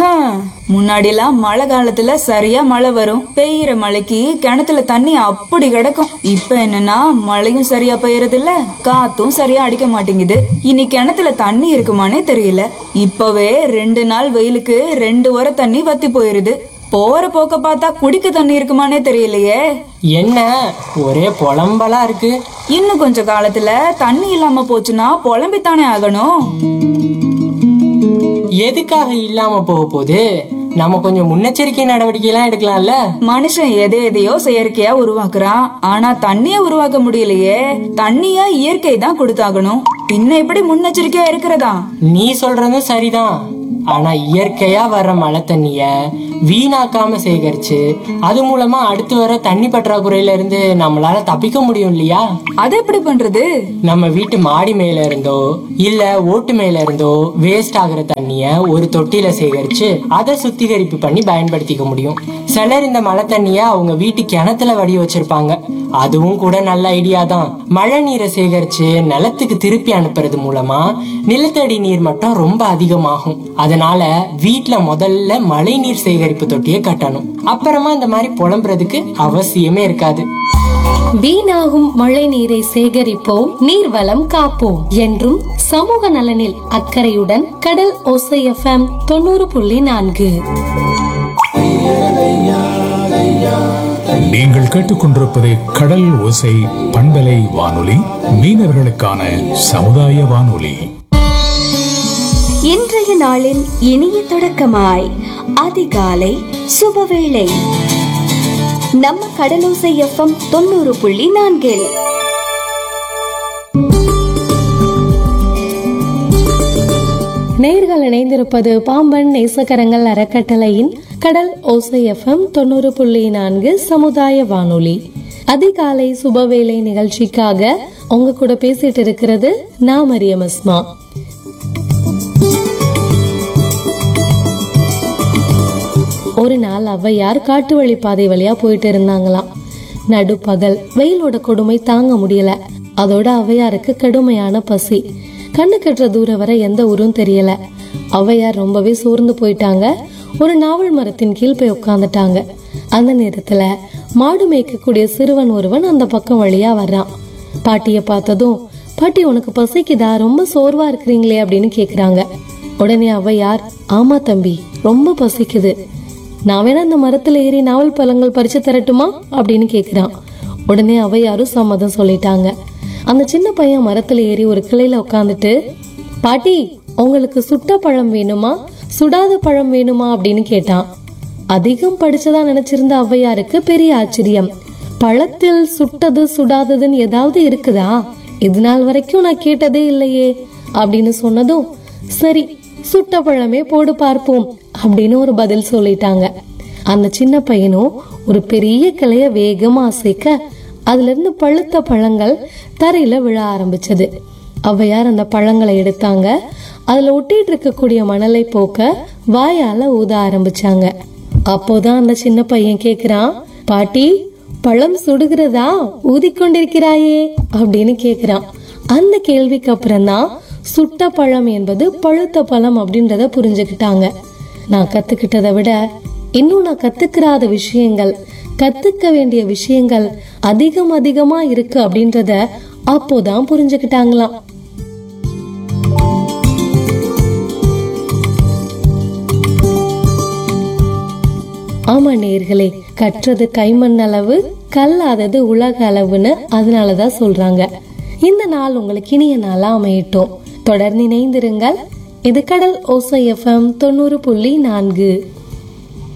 முன்னாடி எல்லாம் மழை காலத்துல சரியா மழை வரும் பெய்யற மழைக்கு கிணத்துல தண்ணி அப்படி கிடக்கும் இப்ப என்னன்னா மழையும் சரியா பெய்யறது இல்ல காத்தும் சரியா அடிக்க மாட்டேங்குது இனி கிணத்துல தண்ணி இருக்குமானே தெரியல இப்பவே ரெண்டு நாள் வெயிலுக்கு ரெண்டு வர தண்ணி வத்தி போயிருது போற போக்க பார்த்தா குடிக்க தண்ணி இருக்குமானே தெரியலையே என்ன ஒரே புலம்பலா இருக்கு இன்னும் கொஞ்ச காலத்துல தண்ணி இல்லாம போச்சுன்னா புலம்பித்தானே ஆகணும் எதுக்காக இல்லாம போக போகுது நம்ம கொஞ்சம் முன்னெச்சரிக்கை நடவடிக்கை எல்லாம் எடுக்கலாம்ல மனுஷன் எதை எதையோ செயற்கையா உருவாக்குறான் ஆனா தண்ணிய உருவாக்க முடியலையே தண்ணிய இயற்கை தான் கொடுத்தாகணும் பின்ன எப்படி முன்னெச்சரிக்கையா இருக்கிறதா நீ சொல்றதும் சரிதான் ஆனா இயற்கையா வர்ற மழை தண்ணிய வீணாக்காம சேகரிச்சு அது மூலமா அடுத்து வர தண்ணி பற்றாக்குறையில இருந்து நம்மளால தப்பிக்க முடியும் இல்லையா அது எப்படி பண்றது நம்ம வீட்டு மாடி மேல இருந்தோ இல்ல ஓட்டு மேல இருந்தோ வேஸ்ட் ஆகுற தண்ணிய ஒரு தொட்டியில சேகரிச்சு அதை சுத்திகரிப்பு பண்ணி பயன்படுத்திக்க முடியும் சிலர் இந்த மழை தண்ணிய அவங்க வீட்டு கிணத்துல வடி வச்சிருப்பாங்க அதுவும் கூட நல்ல ஐடியா தான் மழை நீரை சேகரிச்சு நிலத்துக்கு திருப்பி அனுப்புறது மூலமா நிலத்தடி நீர் மட்டம் ரொம்ப அதிகமாகும் அதனால வீட்ல முதல்ல மழை நீர் சேகரிப்பு தொட்டியை கட்டணும் அப்புறமா இந்த மாதிரி புலம்புறதுக்கு அவசியமே இருக்காது வீணாகும் மழை நீரை சேகரிப்போம் நீர்வளம் காப்போம் என்றும் சமூக நலனில் அக்கறையுடன் கடல் ஓசை எஃப்எம் தொண்ணூறு புள்ளி நான்கு நீங்கள் கேட்டுக்கொண்டிருப்பது கடல் ஓசை பண்பலை வானொலி மீனவர்களுக்கான சமுதாய வானொலி இன்றைய நாளின் இனிய தொடக்கமாய் அதிகாலை சுபவேளை நம்ம கடலோசை எஃப்எம் தொண்ணூறு புள்ளி நான்கில் நேர்கள் இணைந்திருப்பது பாம்பன் நேசக்கரங்கள் அறக்கட்டளையின் கடல் ஓசை எஃப்எம் தொண்ணூறு புள்ளி நான்கு சமுதாய வானொலி அதிகாலை சுபவேளை நிகழ்ச்சிக்காக உங்க கூட பேசிட்டு இருக்கிறது நான் மரியம் அஸ்மா ஒரு நாள் ஔவையார் காட்டு வழி பாதை வழியா போயிட்டு இருந்தாங்களாம் நடுப்பகல் வெயிலோட கொடுமை தாங்க முடியல அதோட ஔவையாருக்கு கடுமையான பசி கண்ணு கட்டுற தூரம் வரை எந்த ஊரும் தெரியல ஔவையார் ரொம்பவே சோர்ந்து போயிட்டாங்க ஒரு நாவல் மரத்தின் கீழ் போய் உட்காந்துட்டாங்க அந்த நேரத்துல மாடு மேய்க்கக்கூடிய சிறுவன் ஒருவன் அந்த பக்கம் வழியா வர்றான் பாட்டிய பார்த்ததும் பாட்டி உனக்கு பசிக்குதா ரொம்ப சோர்வா இருக்கிறீங்களே அப்படின்னு கேக்குறாங்க உடனே ஔவையார் ஆமா தம்பி ரொம்ப பசிக்குது நான் வேணா இந்த மரத்துல ஏறி நாவல் பழங்கள் பறிச்சு தரட்டுமா அப்படின்னு கேக்குறான் உடனே ஔவையாரும் சம்மதம் சொல்லிட்டாங்க அந்த சின்ன பையன் மரத்துல ஏறி ஒரு கிளையில உட்காந்துட்டு பாட்டி உங்களுக்கு சுட்ட பழம் வேணுமா சுடாத பழம் வேணுமா அப்படின்னு கேட்டான் அதிகம் படிச்சதா நினைச்சிருந்த ஔவையாருக்கு பெரிய ஆச்சரியம் பழத்தில் சுட்டது சுடாததுன்னு ஏதாவது இருக்குதா இது நாள் வரைக்கும் நான் கேட்டதே இல்லையே அப்படின்னு சொன்னதும் சரி சுட்ட பழமே போடு பார்ப்போம் அப்படின்னு ஒரு பதில் சொல்லிட்டாங்க அந்த சின்ன பையனும் ஒரு பெரிய கிளைய வேகமா அசைக்க அதுல இருந்து பழுத்த பழங்கள் தரையில விழ ஆரம்பிச்சது ஔவையார் அந்த பழங்களை எடுத்தாங்க அதுல ஒட்டிட்டு இருக்கக்கூடிய மணலை போக்க வாயால ஊத ஆரம்பிச்சாங்க அப்போதான் அந்த சின்ன பையன் கேக்குறான் பாட்டி பழம் சுடுகிறதா ஊதிக்கொண்டிருக்கிறாயே அப்படின்னு கேக்குறான் அந்த கேள்விக்கு அப்புறம்தான் சுட்ட பழம் என்பது பழுத்த பழம் அப்படின்றத புரிஞ்சுக்கிட்டாங்க நான் கத்துக்கிட்டதை விட இன்னும் நான் கத்துக்கிறாத விஷயங்கள் கத்துக்க வேண்டிய விஷயங்கள் அதிகம் அதிகமா இருக்கு அப்படின்றத அப்போதான் புரிஞ்சுக்கிட்டாங்களாம் ஆமா நேர்களே கற்றது கைமண் அளவு கல்லாதது உலக அளவுன்னு அதனாலதான் சொல்றாங்க இந்த நாள் உங்களுக்கு இனிய நாளா அமையட்டும் தொடர்ந்து இணைந்திருங்கள் இது கடல் ஓசை எஃப்எம் தொண்ணூறு புள்ளி நான்கு